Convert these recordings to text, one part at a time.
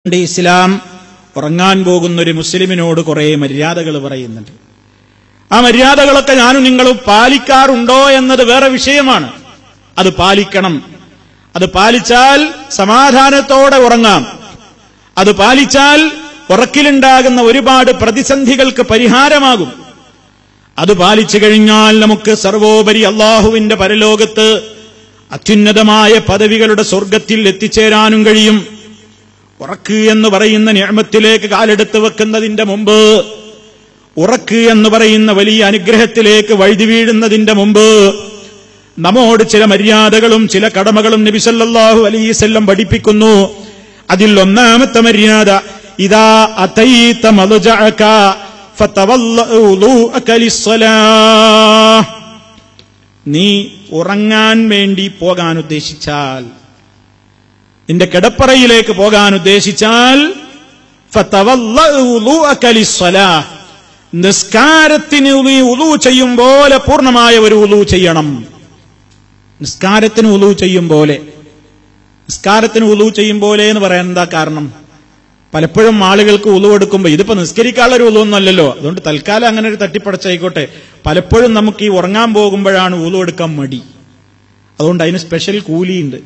അതുകൊണ്ട് ഇസ്ലാം ഉറങ്ങാൻ പോകുന്ന ഒരു മുസ്ലിമിനോട് കുറെ മര്യാദകൾ പറയുന്നുണ്ട് ആ മര്യാദകളൊക്കെ ഞാനും നിങ്ങളും പാലിക്കാറുണ്ടോ എന്നത് വേറെ വിഷയമാണ് അത് പാലിക്കണം അത് പാലിച്ചാൽ സമാധാനത്തോടെ ഉറങ്ങാം അത് പാലിച്ചാൽ ഉറക്കിലുണ്ടാകുന്ന ഒരുപാട് പ്രതിസന്ധികൾക്ക് പരിഹാരമാകും അത് പാലിച്ചു കഴിഞ്ഞാൽ നമുക്ക് സർവോപരി അള്ളാഹുവിന്റെ പരലോകത്ത് അത്യുന്നതമായ പദവികളുടെ സ്വർഗത്തിൽ എത്തിച്ചേരാനും കഴിയും ഉറക്ക് എന്ന് പറയുന്ന നിയമത്തിലേക്ക് കാലെടുത്ത് വെക്കുന്നതിന്റെ മുമ്പ് ഉറക്ക് എന്ന് പറയുന്ന വലിയ അനുഗ്രഹത്തിലേക്ക് വഴുതി വീഴുന്നതിന്റെ മുമ്പ് നമ്മോട് ചില മര്യാദകളും ചില കടമകളും നബി സല്ലല്ലാഹു അലൈവല്ലം പഠിപ്പിക്കുന്നു അതിൽ ഒന്നാമത്തെ മര്യാദ ഇതാ അതൈത മദ്ജഅക ഫതവല്ല ഉളൂഅക ലിസ്സലാഹ് നീ ഉറങ്ങാൻ വേണ്ടി പോകാൻ ഉദ്ദേശിച്ചാൽ നിന്റെ കിടപ്പറയിലേക്ക് പോകാൻ ഉദ്ദേശിച്ചാൽ ഫതവല്ല ഉളൂഅക ലിസ്സലാഹ് നിസ്കാരത്തിന് നീ ഉളു ചെയ്യും പോലെ പൂർണ്ണമായ ഒരു ഉളു ചെയ്യണം നിസ്കാരത്തിന് ഉളു ചെയ്യും പോലെ നിസ്കാരത്തിന് ഉളു ചെയ്യും പോലെ എന്ന് പറയാൻ എന്താ കാരണം പലപ്പോഴും ആളുകൾക്ക് ഉളു എടുക്കുമ്പോൾ ഇതിപ്പോ നിസ്കരിക്കാനുള്ള ഒരു ഉളു ഒന്നല്ലല്ലോ അതുകൊണ്ട് തൽക്കാലം അങ്ങനെ ഒരു തട്ടിപ്പടച്ചായിക്കോട്ടെ പലപ്പോഴും നമുക്ക് ഈ ഉറങ്ങാൻ പോകുമ്പോഴാണ് ഉളു എടുക്കാൻ മടി അതുകൊണ്ട് അതിന് സ്പെഷ്യൽ കൂലിയുണ്ട്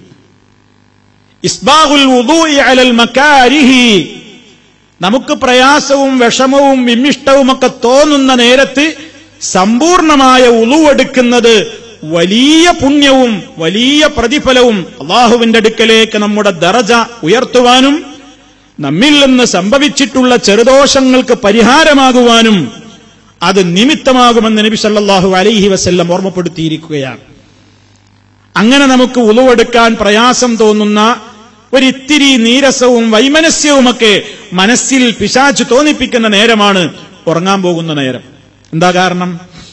ഇസ്ബാഹുൽ വുദൂഇ അലൽ മക്കാരിഹി നമുക്ക് പ്രയാസവും വിഷമവും വിമിഷ്ടവുമൊക്കെ തോന്നുന്ന നേരത്ത് സമ്പൂർണമായ ഉളുവെടുക്കുന്നത് വലിയ പുണ്യവും വലിയ പ്രതിഫലവും അള്ളാഹുവിന്റെ അടുക്കലേക്ക് നമ്മുടെ ദറജ ഉയർത്തുവാനും നമ്മിൽ നിന്ന് സംഭവിച്ചിട്ടുള്ള ചെറുദോഷങ്ങൾക്ക് പരിഹാരമാകുവാനും അത് നിമിത്തമാകുമെന്ന് നബി സല്ലല്ലാഹു അലൈഹി വസല്ലം ഓർമ്മപ്പെടുത്തിയിരിക്കുകയാണ് അങ്ങനെ നമുക്ക് ഉളുവെടുക്കാൻ പ്രയാസം തോന്നുന്ന ഒരിത്തിരി നീരസവും വൈമനസ്യവുമൊക്കെ മനസ്സിൽ പിശാച്ച് തോന്നിപ്പിക്കുന്ന നേരമാണ് ഉറങ്ങാൻ പോകുന്ന നേരം എന്താ കാരണം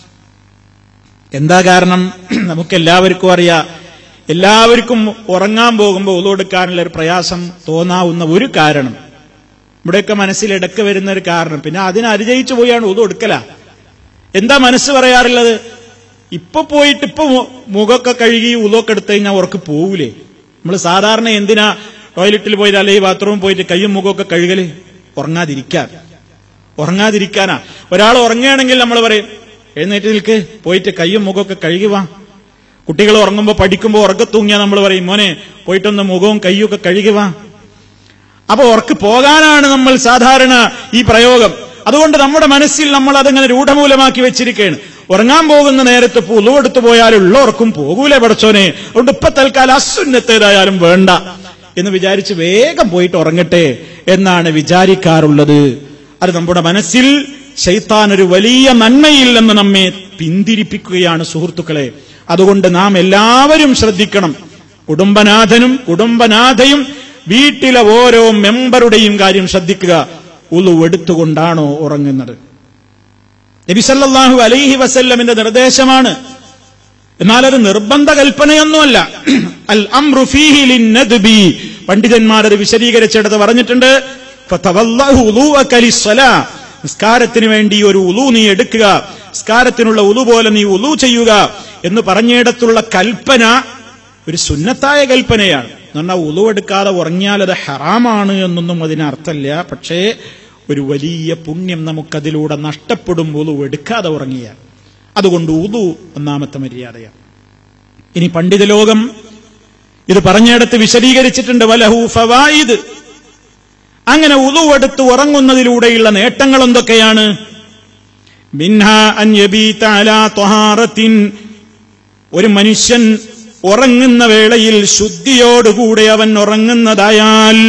എന്താ കാരണം നമുക്ക് എല്ലാവർക്കും അറിയാം എല്ലാവർക്കും ഉറങ്ങാൻ പോകുമ്പോൾ ഉളുവെടുക്കാനുള്ള ഒരു പ്രയാസം തോന്നാവുന്ന ഒരു കാരണം ഇവിടെയൊക്കെ മനസ്സിൽ ഇടക്ക് വരുന്ന ഒരു കാരണം പിന്നെ അതിനെ അതിജയിച്ചു പോയാണ് ഉളു എടുക്കല എന്താ മനസ്സ് പറയാറുള്ളത് ഇപ്പൊ പോയിട്ട് ഇപ്പൊ മു- മുഖമൊക്കെ കഴുകി ഉളൊക്കെ എടുത്തു കഴിഞ്ഞാൽ ഉറക്ക് പോകൂലേ നമ്മൾ സാധാരണ എന്തിനാ ടോയ്ലറ്റിൽ പോയിട്ട് അല്ലെങ്കിൽ ബാത്റൂമിൽ പോയിട്ട് കയ്യും മുഖമൊക്കെ കഴുകല് ഉറങ്ങാതിരിക്കാൻ ഉറങ്ങാതിരിക്കാനാ ഒരാൾ ഉറങ്ങുകയാണെങ്കിൽ നമ്മൾ പറയും എഴുന്നേറ്റ് നിൽക്ക് പോയിട്ട് കയ്യും മുഖമൊക്കെ കഴുകി വാ കുട്ടികൾ ഉറങ്ങുമ്പോൾ പഠിക്കുമ്പോൾ ഉറക്കത്തൂങ്ങിയാൽ നമ്മൾ പറയും മോനെ പോയിട്ടൊന്ന് മുഖവും കയ്യൊക്കെ കഴുകി വാ അപ്പൊ ഉറക്ക് പോകാനാണ് നമ്മൾ സാധാരണ ഈ പ്രയോഗം അതുകൊണ്ട് നമ്മുടെ മനസ്സിൽ നമ്മൾ അതങ്ങനെ രൂഢമൂലമാക്കി വെച്ചിരിക്കുകയാണ് ഉറങ്ങാൻ പോകുന്ന നേരത്ത് പുലുവെടുത്തു പോയാലുള്ള ഉറക്കും പോകൂലേ പടച്ചോനെ അതുകൊണ്ട് ഇപ്പൊ തൽക്കാലം അസുന്നത്തേതായാലും വേണ്ട എന്ന് വിചാരിച്ച് വേഗം പോയിട്ട് ഉറങ്ങട്ടെ എന്നാണ് വിചാരിക്കാറുള്ളത് അത് നമ്മുടെ മനസ്സിൽ ശൈത്താൻ ഒരു വലിയ നന്മയിൽ നിന്ന് നമ്മെ പിന്തിരിപ്പിക്കുകയാണ് സുഹൃത്തുക്കളെ അതുകൊണ്ട് നാം എല്ലാവരും ശ്രദ്ധിക്കണം കുടുംബനാഥനും കുടുംബനാഥയും വീട്ടിലെ ഓരോ മെമ്പറുടെയും കാര്യം ശ്രദ്ധിക്കുക ഉളു എടുത്തുകൊണ്ടാണോ ഉറങ്ങുന്നത് നബി സല്ലല്ലാഹു അലൈഹി വസല്ലമിന്റെ നിർദ്ദേശമാണ് എന്നാൽ അത് നിർബന്ധ കൽപ്പനയൊന്നുമല്ല അൽ അംറു ഫീഹി ലിന്നദ്ബി പണ്ഡിതന്മാർ അത് വിശദീകരിച്ചെടുത്ത് പറഞ്ഞിട്ടുണ്ട് ഫതവല്ലഹു ഉളൂഅക ലിസ്സലാ. നിസ്കാരത്തിന് വേണ്ടി ഒരു ഉളു നീ എടുക്കുക നിസ്കാരത്തിനുള്ള ഉളു പോലെ നീ ഉളു ചെയ്യുക എന്ന് പറഞ്ഞിടത്തുള്ള കൽപ്പന ഒരു സുന്നത്തായ കൽപ്പനയാണ് എന്ന് പറഞ്ഞാൽ ഉളു എടുക്കാതെ ഉറങ്ങിയാൽ അത് ഹറാമാണ് എന്നൊന്നും അതിന് അർത്ഥമില്ല പക്ഷേ ഒരു വലിയ പുണ്യം നമുക്കതിലൂടെ നഷ്ടപ്പെടും ഉളു എടുക്കാതെ ഉറങ്ങിയാൽ അതുകൊണ്ട് ഉളു ഒന്നാമത്തെ മര്യാദയാണ് ഇനി പണ്ഡിത ലോകം ഇത് പറഞ്ഞിടത്ത് വിശദീകരിച്ചിട്ടുണ്ട് വലഹു ഫവായിദ് അങ്ങനെ ഉളുവെടുത്ത് ഉറങ്ങുന്നതിലൂടെയുള്ള നേട്ടങ്ങൾ എന്തൊക്കെയാണ് മിൻഹ അൻ യബീത അലാ ത്വഹാറത്തിൻ ഒരു മനുഷ്യൻ ഉറങ്ങുന്ന വേളയിൽ ശുദ്ധിയോടുകൂടെ അവൻ ഉറങ്ങുന്നതായാൽ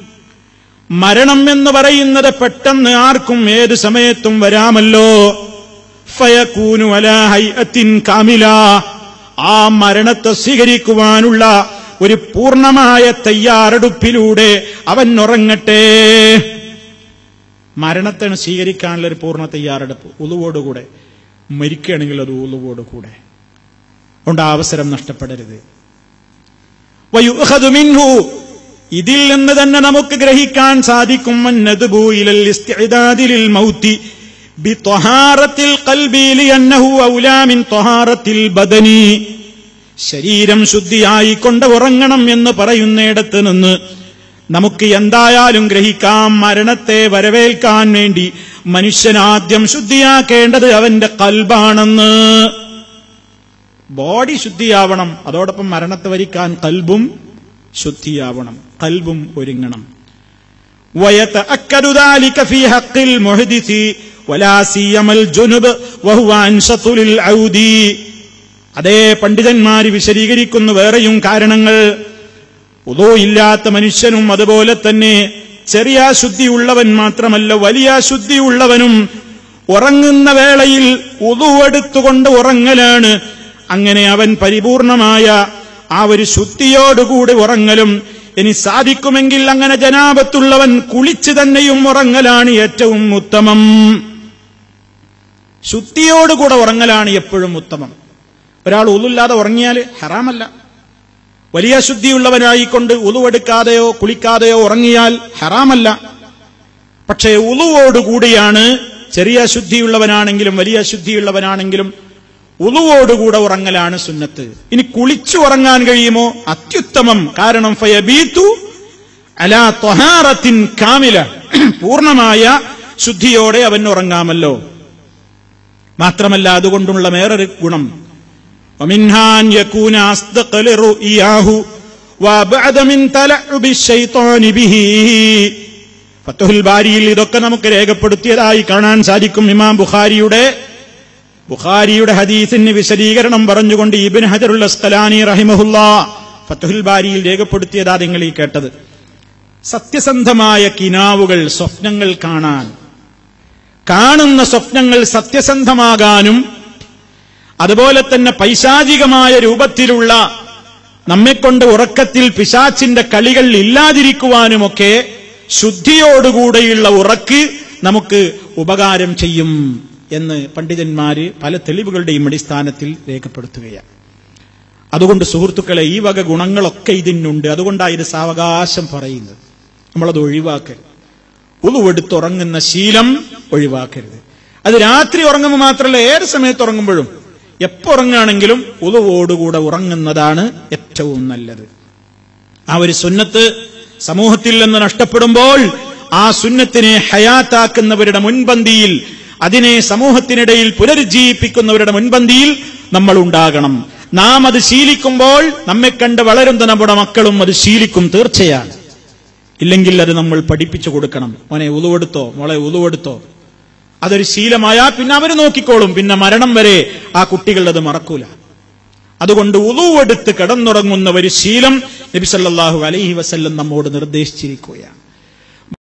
മരണം എന്ന് പറയുന്നത് പെട്ടെന്ന് ആർക്കും ഏത് സമയത്തും വരാമല്ലോ ഫയക്കൂനു അലാ ഹൈഅത്തിൻ കാമില ആ മരണത്തെ സ്വീകരിക്കുവാനുള്ള ഒരു പൂർണ്ണമായ തയ്യാറെടുപ്പിലൂടെ അവൻ ഉറങ്ങട്ടെ മരണത്തിന് സ്വീകരിക്കാനുള്ള ഒരു പൂർണ്ണ തയ്യാറെടുപ്പ് ഉളുവോടുകൂടെ മരിക്കുകയാണെങ്കിൽ അത് ഉളുവോടുകൂടെ അതുകൊണ്ട് ആ അവസരം നഷ്ടപ്പെടരുത് വയുഅഖദു മിൻഹു ഇതിൽ നിന്ന് തന്നെ നമുക്ക് ഗ്രഹിക്കാൻ സാധിക്കും അന്നദ്ബു ഇലൽ ഇസ്തിഅദാദി ലിൽ മൗതി ബിത്വഹാറത്തിൽ ഖൽബി ലിഅന്നഹു ഔലാ മിൻ ത്വഹാറത്തിൽ ബദനി ശരീരം ശുദ്ധിയായി കൊണ്ട് ഉറങ്ങണം എന്ന് പറയുന്നിടത്ത് നിന്ന് നമുക്ക് എന്തായാലും ഗ്രഹിക്കാം മരണത്തെ വരവേൽക്കാൻ വേണ്ടി മനുഷ്യനാദ്യം ശുദ്ധിയാക്കേണ്ടത് അവന്റെ കൽബാണെന്ന് ബോഡി ശുദ്ധിയാവണം അതോടൊപ്പം മരണത്തെ വരിക്കാൻ കൽബും ശുദ്ധിയാവണം കൽബും ഒരുങ്ങണം ويتأكد ذلك في حق المحدث ولا سيما الجنب وهو أنشط للعود അതേ പണ്ഡിതന്മാര് വിശദീകരിക്കുന്നു വേറെയും കാരണങ്ങൾ ഉദോ ഇല്ലാത്ത മനുഷ്യനും അതുപോലെ തന്നെ ചെറിയ ശുദ്ധിയുള്ളവൻ മാത്രമല്ല വലിയ ശുദ്ധിയുള്ളവനും ഉറങ്ങുന്ന വേളയിൽ ഉതുവെടുത്തുകൊണ്ട് ഉറങ്ങലാണ് അങ്ങനെ അവൻ പരിപൂർണമായ ആ ഒരു ശുദ്ധിയോടുകൂടി ഉറങ്ങലും ഇനി സാധിക്കുമെങ്കിൽ അങ്ങനെ ജനാപത്തുള്ളവൻ കുളിച്ച് തന്നെയും ഉറങ്ങലാണ് ഏറ്റവും ഉത്തമം ശുദ്ധിയോടുകൂടെ ഉറങ്ങലാണ് എപ്പോഴും ഉത്തമം ഒരാൾ ഉളില്ലാതെ ഉറങ്ങിയാൽ ഹറാമല്ല വലിയ ശുദ്ധിയുള്ളവനായിക്കൊണ്ട് ഉളുവെടുക്കാതെയോ കുളിക്കാതെയോ ഉറങ്ങിയാൽ ഹറാമല്ല പക്ഷേ ഉളുവോടുകൂടിയാണ് ചെറിയ ശുദ്ധിയുള്ളവനാണെങ്കിലും വലിയ ശുദ്ധിയുള്ളവനാണെങ്കിലും ഉളുവോടുകൂടെ ഉറങ്ങലാണ് സുന്നത്ത് ഇനി കുളിച്ചു ഉറങ്ങാൻ കഴിയുമോ അത്യുത്തമം കാരണം ഫയബീത്തു അലാ ത്വഹാറത്തിൻ കാമില പൂർണ്ണമായ ശുദ്ധിയോടെ അവൻ ഉറങ്ങാമല്ലോ മാത്രമല്ല അതുകൊണ്ടുള്ള വേറൊരു ഗുണം ومنها أن يكون أصدق لرؤياه وأبعد من تلعب الشيطان به ഫത്തുഹുൽ ബാരിയിൽ ഇതൊക്കെ നമുക്ക് രേഖപ്പെടുത്തിയതായി കാണാൻ സാധിക്കും ഇമാം ബുഖാരിയുടെ ബുഖാരിയുടെ ഹദീസിന് വിശദീകരണം പറഞ്ഞുകൊണ്ട് ഇബിൻ ഹജറുൽ അസ്കലാനി റഹിമഹുല്ല ഫത്തുഹുൽ ബാരിയിൽ രേഖപ്പെടുത്തിയതാ നിങ്ങൾ ഈ കേട്ടത് സത്യസന്ധമായ കിനാവുകൾ സ്വപ്നങ്ങൾ കാണാൻ കാണുന്ന സ്വപ്നങ്ങൾ സത്യസന്ധമാകാനും അതുപോലെ തന്നെ പൈശാചികമായ രൂപത്തിലുള്ള നമ്മെക്കൊണ്ട് ഉറക്കത്തിൽ പിശാച്ചിന്റെ കളികൾ ഇല്ലാതിരിക്കുവാനുമൊക്കെ ശുദ്ധിയോടുകൂടെയുള്ള ഉറക്ക് നമുക്ക് ഉപകാരം ചെയ്യും എന്ന് പണ്ഡിതന്മാര് പല തെളിവുകളുടെയും അടിസ്ഥാനത്തിൽ രേഖപ്പെടുത്തുകയാണ് അതുകൊണ്ട് സുഹൃത്തുക്കളെ ഈ വക ഗുണങ്ങളൊക്കെ ഇതിനുണ്ട് അതുകൊണ്ടാണ് ഇത് സാവകാശം പറയുന്നത് നമ്മളത് ഒഴിവാക്കരുത് ഉളുവെടുത്തുറങ്ങുന്ന ശീലം ഒഴിവാക്കരുത് അത് രാത്രി ഉറങ്ങുമ്പോൾ മാത്രമല്ല ഏത് സമയത്ത് ഉറങ്ങുമ്പോഴും എപ്പോ ഉറങ്ങുകയാണെങ്കിലും ഉളുവോടുകൂടെ ഉറങ്ങുന്നതാണ് ഏറ്റവും നല്ലത് ആ ഒരു സുന്നത്ത് സമൂഹത്തിൽ നിന്ന് നഷ്ടപ്പെടുമ്പോൾ ആ സുന്നത്തിനെ ഹയാത്താക്കുന്നവരുടെ മുൻപന്തിയിൽ അതിനെ സമൂഹത്തിനിടയിൽ പുനരുജ്ജീവിപ്പിക്കുന്നവരുടെ മുൻപന്തിയിൽ നമ്മൾ ഉണ്ടാകണം നാം അത് ശീലിക്കുമ്പോൾ നമ്മെ കണ്ട് വളരുന്ന നമ്മുടെ മക്കളും അത് ശീലിക്കും തീർച്ചയാണ് ഇല്ലെങ്കിൽ അത് നമ്മൾ പഠിപ്പിച്ചു കൊടുക്കണം മോനെ ഉളുവെടുത്തോ മോളെ ഉളുവെടുത്തോ അതൊരു ശീലമായാൽ പിന്നെ അവർ നോക്കിക്കോളും പിന്നെ മരണം വരെ ആ കുട്ടികൾ അത് മറക്കൂല അതുകൊണ്ട് ഉളുവെടുത്ത് കിടന്നുറങ്ങുന്ന ഒരു ശീലം നബിസല്ലാഹു അലൈഹി വസല്ലം നമ്മോട് നിർദ്ദേശിച്ചിരിക്കുകയാണ്